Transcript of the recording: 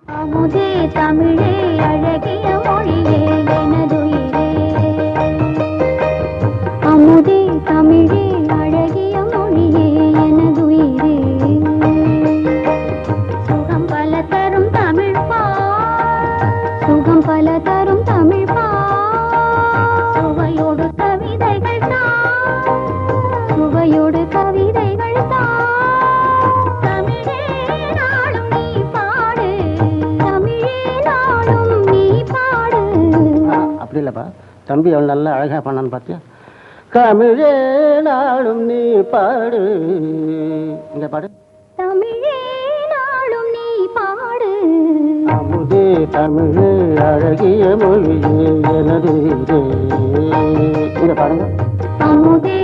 அமுதே தமிழே அழகிய மொழியே எனதுயிரே அமுதே தமிழே அழகிய மொழியே எனதுயிரே சுகம் பல தரும் தமிழ் பா சுகம் பல தரும் தமிழ் பா சுவையோடு கவிதைகள் தான் சுவையோடு கவிதைகள் தான் தமிழே நாளும் நீ பாடு தமிழே நாளும் நீ பாடு அப்படி இல்லப்பா தம்பி அவன் நல்லா அழகா பண்ணான்னு பார்த்தியா தமிழே நாளும் நீ பாடு இங்க பாடு தமிழே நாளும் நீ பாடு அமுதே தமிழே அழகிய மொழியே எனது இதே. இங்க பாருங்க அமுதே